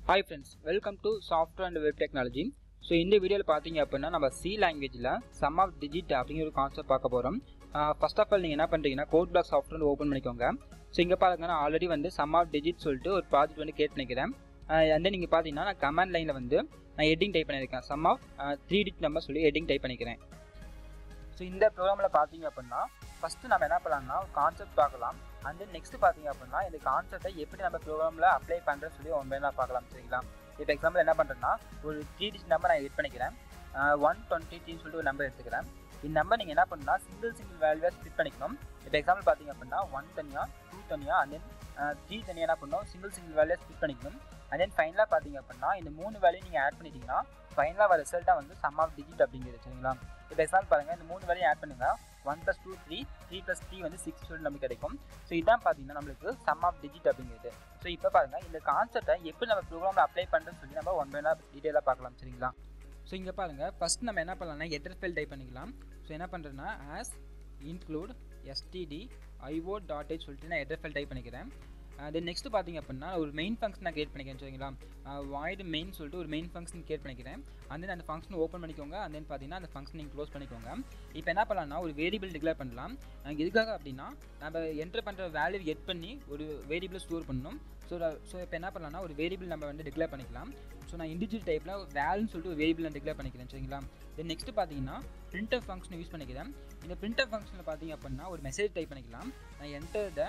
hi friends welcome to software and web technology so இந்த வீடியோவில் பார்த்தீங்க அப்படின்னா நம்ம சி லாங்குவேஜில் சம் ஆஃப் டிஜிட் அப்படிங்கிற ஒரு கான்செப்ட் பார்க்க போகிறோம் ஃபர்ஸ்ட் ஆஃப் ஆல் நீங்கள் என்ன பண்ணுறீங்கன்னா கோட் பிளாக் சாஃப்ட்வேர் ஓப்பன் பண்ணிக்கோங்க ஸோ இங்கே பாருங்க நான் ஆல்ரெடி வந்து சம் ஆஃப் டிஜிட் சொல்லிட்டு ஒரு ப்ராஜெக்ட் வந்து கேட் பண்ணிக்கிறேன் வந்து நீங்கள் பார்த்தீங்கன்னா நான் கமெண்ட் லைனில் வந்து நான் ஹெட்டிங் டைப் பண்ணியிருக்கேன் sum of three digit number சொல்லி ஹெட்டிங் டைப் பண்ணிக்கிறேன் ஸோ இந்த ப்ரோக்ராமில் பார்த்தீங்க அப்படின்னா ஃபஸ்ட்டு நம்ம என்ன பண்ணலாம்னா கான்செப்ட் பார்க்கலாம் அண்ட் தென் நெக்ஸ்ட் பார்த்தீங்க அப்படின்னா இந்த கான்செப்டை எப்படி நம்ம ப்ரோக்ராமில் அப்ளை பண்ணுறேன்னு சொல்லி ஒன் பை நான் பார்க்கலாம் சரிங்களா இப்போ எக்ஸாம்பிள் என்ன பண்ணுறேன்னா ஒரு த்ரீ டிஜிட் நம்பர் நான் எட் பண்ணிக்கிறேன் ஒன் டுவெண்ட்டி த்ரீன்னு சொல்லிட்டு ஒரு நம்பர் எடுத்துக்கிறேன் இந்த நம்பர் நீங்கள் என்ன பண்ணணும்னா சிங்கிள் சிங்கிள் வேல்யூவாக ஸ்பிட் பண்ணிக்கணும் இப்போ எக்ஸாம்பிள் பார்த்தீங்க அப்படின்னா ஒன் தனியாக டூ தனியாக அண்ட் தென் த்ரீ தனியாக என்ன பண்ணணும் சிங்கிள் சிங்கிள் வேல்யூவாக ஸ்பிட் பண்ணிக்கணும் அண்ட் தென் ஃபைனலாக பார்த்தீங்க அப்படின்னா இந்த மூணு வேல்யூ நீங்கள் ஆட் பண்ணிட்டீங்கன்னா ஃபைனலாக வர ரிசல்ட்டாக வந்து சம் ஆஃப் டிஜிட் அப்படிங்கிறது சரிங்களா இப்போ எக்ஸாம்பிள் பாருங்கள் இந்த மூணு வேலையும் ஆட் பண்ணுங்க one plus two three three plus three வந்து சிக்ஸ் சொல்லி நமக்கு கிடைக்கும் ஸோ இதான் பார்த்தீங்கன்னா நம்மளுக்கு சம் ஆஃப் டிஜிட் அப்படிங்கிறது ஸோ இப்போ பாருங்கள் இந்த கான்செப்டை எப்படி நம்ம ப்ரோக்ராமில் அப்ளை பண்ணுறதுன்னு சொல்லி நம்ம ஒன் பை டீட்டெயிலாக பார்க்கலாம் சரிங்களா ஸோ இங்கே பாருங்கள் ஃபஸ்ட் நம்ம என்ன பண்ணலாம்னா எட்ரஸ் ஃபைல் டைப் பண்ணிக்கலாம் ஸோ என்ன பண்ணுறேன்னா hash include STD IO dot H சொல்லிட்டு நான் எட்ரஸ் ஃபைல் டைப் பண்ணிக்கிறேன் தென் நெக்ஸ்ட் பார்த்தீங்க அப்படின்னா ஒரு மெயின் ஃபங்க்ஷன் நான் கிரியேட் பண்ணிக்கிறேன் சரிங்களா வாய்டு மெயின் சொல்லிட்டு ஒரு மெயின் ஃபங்க்ஷன் கிரியேட் பண்ணிக்கிறேன் அண்ட் தென் அந்த ஃபங்க்ஷன் ஓப்பன் பண்ணிக்கோங்க அண்ட் தென் பார்த்தீங்கன்னா அந்த ஃபங்க்ஷன் நீங்கள் க்ளோஸ் பண்ணிக்கோங்க இப்போ என்ன பண்ணலாம்னா ஒரு வேரியபிள் டிக்ளேர் பண்ணலாம் எதுக்காக அப்படின்னா நம்ம என்டர் பண்ணுற வேல்யூ எட் பண்ணி ஒரு வேரியபிளை ஸ்டோர் பண்ணணும் ஸோ ஸோ இப்போ என்ன பண்ணலாம்னா ஒரு வேரியபிள் நம்ம வந்து டிக்ளேர் பண்ணிக்கலாம் ஸோ நான் இண்டிஜுவல் டைப்பில் வேல்னு சொல்லிட்டு ஒரு வேரியபிள் நான் டிக்ளேர் பண்ணிக்கிறேன் சரிங்களா தென் நெக்ஸ்ட் பார்த்தீங்கன்னா பிரிண்டர் ஃபங்க்ஷன் யூஸ் பண்ணிக்கிறேன் இந்த பிரிண்டர் ஃபங்க்ஷனில் பார்த்தீங்க அப்படின்னா ஒரு மெசேஜ் டைப் பண்ணிக்கலாம் நான் enter the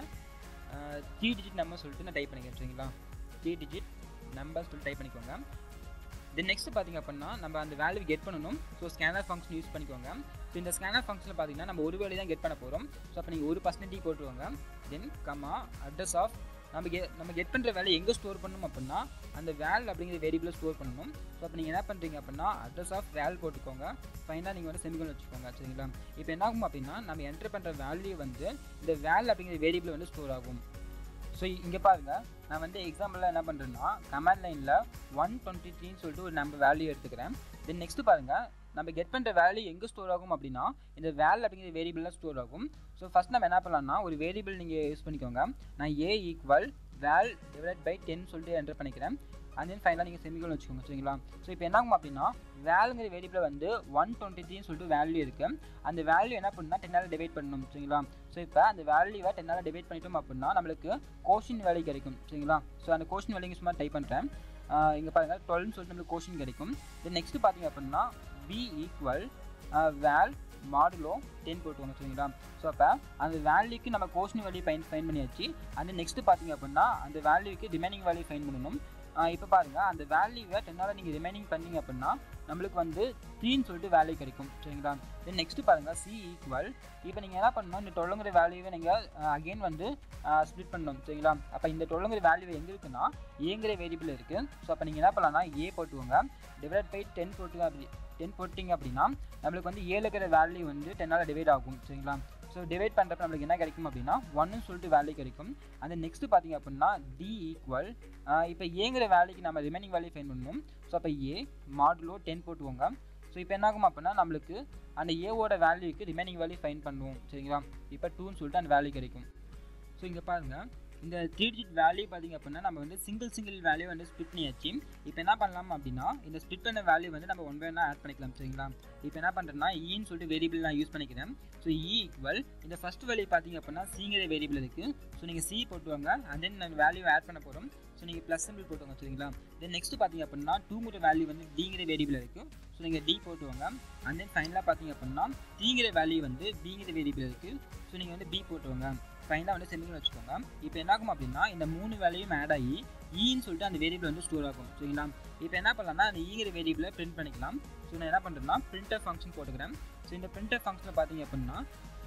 three digit number சொல்லிட்டு நான் டைப் பண்ணிக்கிறேன் சரிங்களா த்ரீ டிஜிட் நம்பர் சொல்லிட்டு டைப் பண்ணிக்கோங்க தென் நெக்ஸ்ட் பார்த்திங்க அப்படின்னா நம்ம அந்த வேல்யூ கெட் பண்ணணும் ஸோ ஸ்கேனர் ஃபங்க்ஷன் யூஸ் பண்ணிக்கோங்க ஸோ இந்த ஸ்கேனர் ஃபங்க்ஷனில் பார்த்தீங்கன்னா நம்ம ஒரு வேலையை தான் கெட் பண்ண போகிறோம் ஸோ அப்போ நீங்கள் ஒரு பர்சன்டேஜ் போட்டுருவாங்க தென் கமா அட்ரஸ் ஆஃப் நம்ம கெ நம்ம கெட் பண்ணுற வேலை எங்கே ஸ்டோர் பண்ணணும் அப்படின்னா அந்த வேல் அப்படிங்கிற வேரியபிளை ஸ்டோர் பண்ணணும் ஸோ அப்போ நீங்கள் என்ன பண்ணுறீங்க அப்படின்னா அட்ரஸ் ஆஃப் வேல் போட்டுக்கோங்க ஃபைனாக நீங்கள் வந்து செமிகல் வச்சுக்கோங்க சரிங்களா இப்போ என்ன ஆகும் அப்படின்னா நம்ம என்டர் பண்ணுற வேல்யூ வந்து இந்த வேல் அப்படிங்கிற வேரியபிள் வந்து ஸ்டோர் ஆகும் ஸோ இங்கே பாருங்கள் நான் வந்து எக்ஸாம்பிளில் என்ன பண்ணுறேன்னா கமாண்ட் லைனில் ஒன் டுவெண்ட்டி த்ரீன்னு சொல்லிட்டு ஒரு நம்ம வேல்யூ எடுத்துக்கிறேன் தென் நெக்ஸ்ட் பாருங்கள் நம்ம கெட் பண்ணுற வேல்யூ எங்கே ஸ்டோர் ஆகும் அப்படின்னா இந்த வேல் அப்படிங்கிற வேரியபிளில் ஸ்டோர் ஆகும் ஸோ ஃபஸ்ட் நம்ம என்ன பண்ணலாம்னா ஒரு வேரியபிள் நீங்கள் யூஸ் பண்ணிக்கோங்க நான் A equal val divide by ten சொல்லிட்டு என்டர் பண்ணிக்கிறேன் அண்ட் தென் ஃபைனலாக நீங்கள் செமிகல் வச்சுக்கோங்க சரிங்களா ஸோ இப்போ என்ன ஆகும் அப்படின்னா வேலுங்கிற வேரியபிள் வந்து ஒன் டுவெண்ட்டி த்ரீன்னு சொல்லிட்டு வேல்யூ இருக்குது அந்த வேல்யூ என்ன பண்ணால் டென்னால் டிவைட் பண்ணணும் சரிங்களா ஸோ இப்போ அந்த வேல்யூவை டென்னால் டிவைட் பண்ணிட்டோம் அப்படின்னா நம்மளுக்கு கோஷின் வேல்யூ கிடைக்கும் சரிங்களா ஸோ அந்த கோஷின் வேல்யூ சும்மா டைப் பண்ணுறேன் இங்கே பாருங்கள் டுவெல்னு சொல்லிட்டு நம்மளுக்கு கோஷின் கிடைக்கும் தென் நெக்ஸ்ட் பார்த்தீங்க அப்படின்னா B equal val modulo ten போட்டுவாங்க சரிங்களா ஸோ அப்போ அந்த வேல்யூக்கு நம்ம கோஷன் வேல்யூ ஃபைன் ஃபைன் பண்ணியாச்சு அந்த நெக்ஸ்ட் பார்த்தீங்க அப்படின்னா அந்த வேல்யூக்கு ரிமைனிங் வேல்யூ ஃபைன் பண்ணணும் இப்போ பாருங்கள் அந்த வேல்யூவை டென்னால் நீங்கள் ரிமைனிங் பண்ணிங்க அப்படின்னா நம்மளுக்கு வந்து த்ரீன்னு சொல்லிட்டு வேல்யூ கிடைக்கும் சரிங்களா தென் நெக்ஸ்ட் பாருங்கள் சி ஈக்குவல் இப்போ நீங்கள் என்ன பண்ணணும் இந்த டொல்லுங்கிற வேல்யூவை நீங்கள் அகெயின் வந்து ஸ்ப்ளிட் பண்ணணும் சரிங்களா அப்போ இந்த டொல்லுங்கிற வேல்யூ எங்கே இருக்குன்னா ஏங்கிற வேரியபிள் இருக்குது ஸோ அப்போ நீங்கள் என்ன பண்ணலாம்னா ஏ போட்டுவோங்க டிவைட் பை டென் போட்டு அப்படி டென் போட்டிங்க அப்படின்னா நம்மளுக்கு வந்து ஏழு இருக்கிற வேல்யூ வந்து டென்னால் டிவைட் ஆகும் சரிங்களா ஸோ டிவைட் பண்ணுறப்ப நம்மளுக்கு என்ன கிடைக்கும் அப்படின்னா ஒன்னு சொல்லிட்டு வேல்யூ கிடைக்கும் அந்த நெக்ஸ்ட் பார்த்தீங்க அப்படின்னா டி ஈக்குவல் இப்போ ஏங்கிற வேல்யூக்கு நம்ம ரிமைனிங் வேல்யூ ஃபைன் பண்ணணும் ஸோ அப்போ ஏ மாடுலோ டென் போட்டுவோங்க ஸோ இப்போ என்ன ஆகும் அப்படின்னா நம்மளுக்கு அந்த ஏவோட வேல்யூக்கு ரிமைனிங் வேல்யூ ஃபைன் பண்ணுவோம் சரிங்களா இப்போ டூன்னு சொல்லிட்டு அந்த வேல்யூ கிடைக்கும் ஸோ இங்கே பாருங்கள் இந்த த்ரீ டிஜிட் வேல்யூ பார்த்திங்க அப்படின்னா நம்ம வந்து சிங்கிள் சிங்கிள் வேல்யூ வந்து ஸ்பிட் பண்ணியாச்சு இப்போ என்ன பண்ணலாம் அப்படின்னா இந்த ஸ்பிட் பண்ண வேல்யூ வந்து நம்ம ஒன் பை ஒன்னாக ஆட் பண்ணிக்கலாம் சரிங்களா இப்போ என்ன பண்ணுறேன்னா ஈன்னு சொல்லிட்டு வேரியபிள் நான் யூஸ் பண்ணிக்கிறேன் ஸோ இ ஈக்குவல் இந்த ஃபஸ்ட் வேல்யூ பார்த்திங்க அப்படின்னா சிங்கிற வேரியபிள் இருக்குது ஸோ நீங்கள் சி போட்டுவாங்க அண்ட் தென் நான் வேல்யூ ஆட் பண்ண போகிறோம் ஸோ நீங்கள் ப்ளஸ் சிம்பிள் போட்டுவாங்க சரிங்களா தென் நெக்ஸ்ட் பார்த்திங்க அப்படின்னா டூங்கிற வேல்யூ வந்து டிங்கிற வேரியபிள் இருக்குது ஸோ நீங்கள் டி போட்டுவாங்க அண்ட் தென் ஃபைனலாக பார்த்திங்க அப்படின்னா டிங்கிற வேல்யூ வந்து பிங்கிற வேரியபிள் இருக்குது ஸோ நீங்கள் வந்து பி போட்டுவாங்க ஃபைனலாக வந்து செமிகல் வச்சுக்கோங்க இப்போ என்ன ஆகும் அப்படின்னா இந்த மூணு வேலையும் ஆட் ஆகி ஈன்னு சொல்லிட்டு அந்த வேரியபிள் வந்து ஸ்டோர் ஆகும் சரிங்களா இப்போ என்ன பண்ணலாம்னா அந்த ஈங்கிற வேரியபிளை பிரிண்ட் பண்ணிக்கலாம் ஸோ நான் என்ன பண்ணுறேன்னா பிரிண்டர் ஃபங்க்ஷன் போட்டுக்கிறேன் ஸோ இந்த பிரிண்டர் ஃபங்க்ஷனில் பார்த்தீங்க அப்படின்னா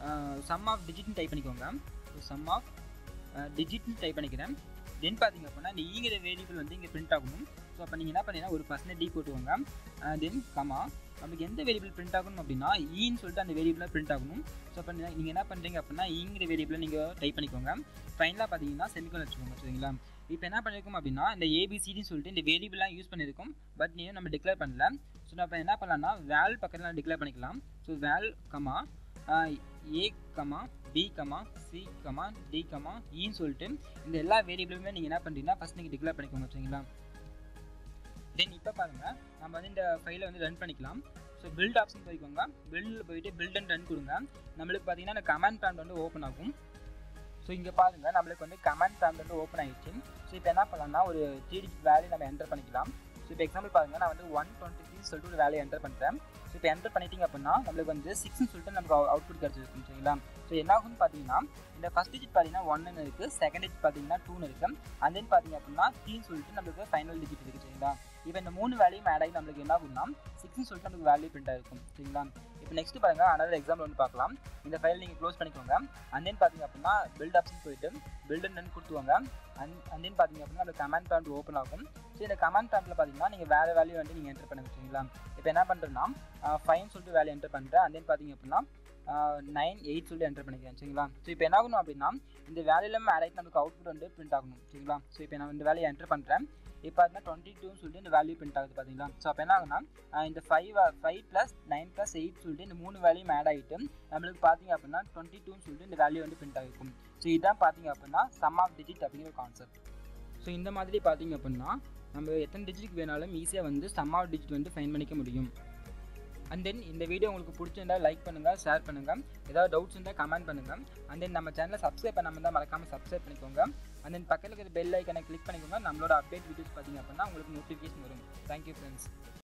சம் ஆஃப் டிஜிட்னு டைப் பண்ணிக்கோங்க ஸோ சம் ஆஃப் டிஜிட்னு டைப் பண்ணிக்கிறேன் தென் பார்த்தீங்க அப்படின்னா இந்த ஈங்கிற வேரியபிள் வந்து இங்கே பிரிண்ட் ஆகணும் ஸோ அப்போ நீங்கள் என்ன பண்ணீங்கன்னா ஒரு பர்சன்டேஜ் டி போட்டுவாங்க தென் கமா நமக்கு எந்த வேரியபிள் பிரிண்ட் ஆகணும் அப்படின்னா ஈன்னு சொல்லிட்டு அந்த வேரியபிளாக பிரிண்ட் ஆகணும் ஸோ அப்போ நீங்கள் என்ன பண்ணுறீங்க அப்படின்னா ஈங்கிற வேரியபிளை நீங்கள் டைப் பண்ணிக்கோங்க ஃபைனலாக பார்த்தீங்கன்னா செமிக்கல் வச்சுக்கோங்க சரிங்களா இப்போ என்ன பண்ணியிருக்கோம் அப்படின்னா இந்த ஏபிசிடின்னு சொல்லிட்டு இந்த வேரியபிளாக யூஸ் பண்ணியிருக்கோம் பட் நீ நம்ம டிக்ளேர் பண்ணல ஸோ நம்ம என்ன பண்ணலாம்னா வேல் பக்கத்தில் டிக்ளேர் பண்ணிக்கலாம் so val comma A comma B comma C comma D comma ஈன்னு சொல்லிட்டு இந்த எல்லா வேரியபிளுமே நீங்கள் என்ன பண்ணுறீங்கன்னா ஃபஸ்ட் நீங்கள் டிக்ளேர் பண்ணிக்கோங்க சரிங்களா தென் இப்போ பாருங்கள் நம்ம வந்து இந்த ஃபைலை வந்து ரன் பண்ணிக்கலாம் ஸோ பில்ட் ஆப்ஷன் போய்க்கோங்க பில்டில் போயிட்டு பில்ட் அண்ட் ரன் கொடுங்க நம்மளுக்கு பார்த்தீங்கன்னா இந்த கமாண்ட் ப்ராம்ப்ட் வந்து ஓப்பன் ஆகும் ஸோ இங்கே பாருங்கள் நம்மளுக்கு வந்து கமாண்ட் ப்ராம்ப்ட் வந்து ஓப்பன் ஆகிடுச்சு ஸோ இப்போ என்ன பண்ணலாம்னா ஒரு த்ரீ டிஜிட் வேல்யூ நம்ம என்டர் பண்ணிக்கலாம் ஸோ இப்போ எக்ஸாம்பிள் பாருங்கள் நான் வந்து ஒன் டுவெண்ட்டி த்ரீ சொல்லிட்டு ஒரு வேலையை என்டர் பண்ணுறேன் ஸோ இப்போ என்டர் பண்ணிட்டீங்க அப்படின்னா நம்மளுக்கு வந்து சிக்ஸ்னு சொல்லிட்டு நமக்கு அவுட்புட் கிடச்சிருக்கும் சரிங்களா ஸோ என்ன ஆகும்னு பார்த்தீங்கன்னா இந்த ஃபஸ்ட் டிஜிட் பார்த்தீங்கன்னா ஒன்னு இருக்குது செகண்ட் டிஜிட் பார்த்தீங்கன்னா டூன்னு இருக்குது அண்ட் தென் பார்த்தீங்க அப்படின்னா த்ரீன்னு சொல்லிட்டு நம்மளுக்கு ஃபைனல் டிஜிட் இருக்குது சரிங்களா இப்போ இந்த மூணு வேலையும் ஆட் ஆகி நம்மளுக்கு என்ன ஆகும்னா சிக்ஸ்னு சொல்லிட்டு நமக்கு வேல்யூ பிரிண்ட் ஆகிருக்கும் சரிங்களா இப்போ நெக்ஸ்ட் பாருங்க அனதர் எக்ஸாம்பிள் வந்து பார்க்கலாம் இந்த ஃபைல் நீங்கள் க்ளோஸ் பண்ணிக்கோங்க அண்ட் தென் பார்த்தீங்க அப்படின்னா பில்ட் ஆப்ஷன் போயிட்டு பில்ட் அண்ட் கொடுத்துவாங்க அண்ட் அண்ட் தென் பார்த்தீங்க அப்படின்னா அந்த கமாண்ட் ப்ராம்ப்ட் ஓப்பன் ஆகும் ஸோ இந்த கமாண்ட் ப்ராம்ப்டில் பார்த்தீங்கன்னா நீங்கள் வேறு வேல்யூ வந்து நீங்கள் என்டர் பண்ண வச்சுங்களா இப்போ என்ன பண்ணுறேன்னா ஃபைன் சொல்லிட்டு வேல்யூ என்டர் பண்ணுறேன் அண்ட் தென் பார்த்தீங்க அப்படின்னா நைன் எயிட் சொல்லிட்டு என்டர் பண்ணிக்கிறேன் சரிங்களா ஸோ இப்போ என்ன ஆகணும் அப்படின்னா இந்த வேலையிலும் ஆட் ஆகிட்டு நமக்கு அவுட்புட் வந்து பிரிண்ட் ஆகணும் சரிங்களா ஸோ இப்போ நான் இந்த வேலையை என்டர் பண்ணுறேன் இப்போ பார்த்தீங்கன்னா டுவெண்ட்டி டூன்னு சொல்லிட்டு இந்த வேல்யூ பிரிண்ட் ஆகுது பார்த்தீங்களா ஸோ அப்போ என்ன ஆகுனா இந்த five five plus nine plus eight சொல்லிட்டு இந்த மூணு வேல்யூம் ஆட் ஆகிட்டு நம்மளுக்கு பார்த்தீங்க அப்படின்னா டுவெண்ட்டி டூன்னு சொல்லிட்டு இந்த வேல்யூ வந்து பிரிண்ட் ஆகிருக்கும் ஸோ இதுதான் பார்த்தீங்க அப்படின்னா சம் ஆஃப் டிஜிட் அப்படிங்கிற கான்செப்ட் ஸோ இந்த மாதிரி பார்த்தீங்க அப்படின்னா நம்ம எத்தனை டிஜிட்டுக்கு வேணாலும் ஈஸியாக வந்து சம் ஆஃப் டிஜிட் வந்து ஃபைன் பண்ணிக்க முடியும் அண்ட் தென் இந்த வீடியோ உங்களுக்கு பிடிச்சிருந்தா லைக் பண்ணுங்கள் ஷேர் பண்ணுங்கள் ஏதாவது டவுட்ஸ் இருந்தால் கமெண்ட் பண்ணுங்கள் அண்ட் தென் நம்ம சேனலை சப்ஸ்கிரைப் பண்ணாமல் தான் மறக்காமல் சப்ஸ்கிரைப் பண்ணிக்கோங்க அண்ட் தென் பக்கத்தில் இருக்கிற பெல் ஐக்கனை கிளிக் பண்ணிக்கோங்க நம்மளோட அப்டேட் வீடியோஸ் பார்த்தீங்க அப்படின்னா உங்களுக்கு நோட்டிஃபிகேஷன் வரும் தேங்க்யூ ஃப்ரெண்ட்ஸ்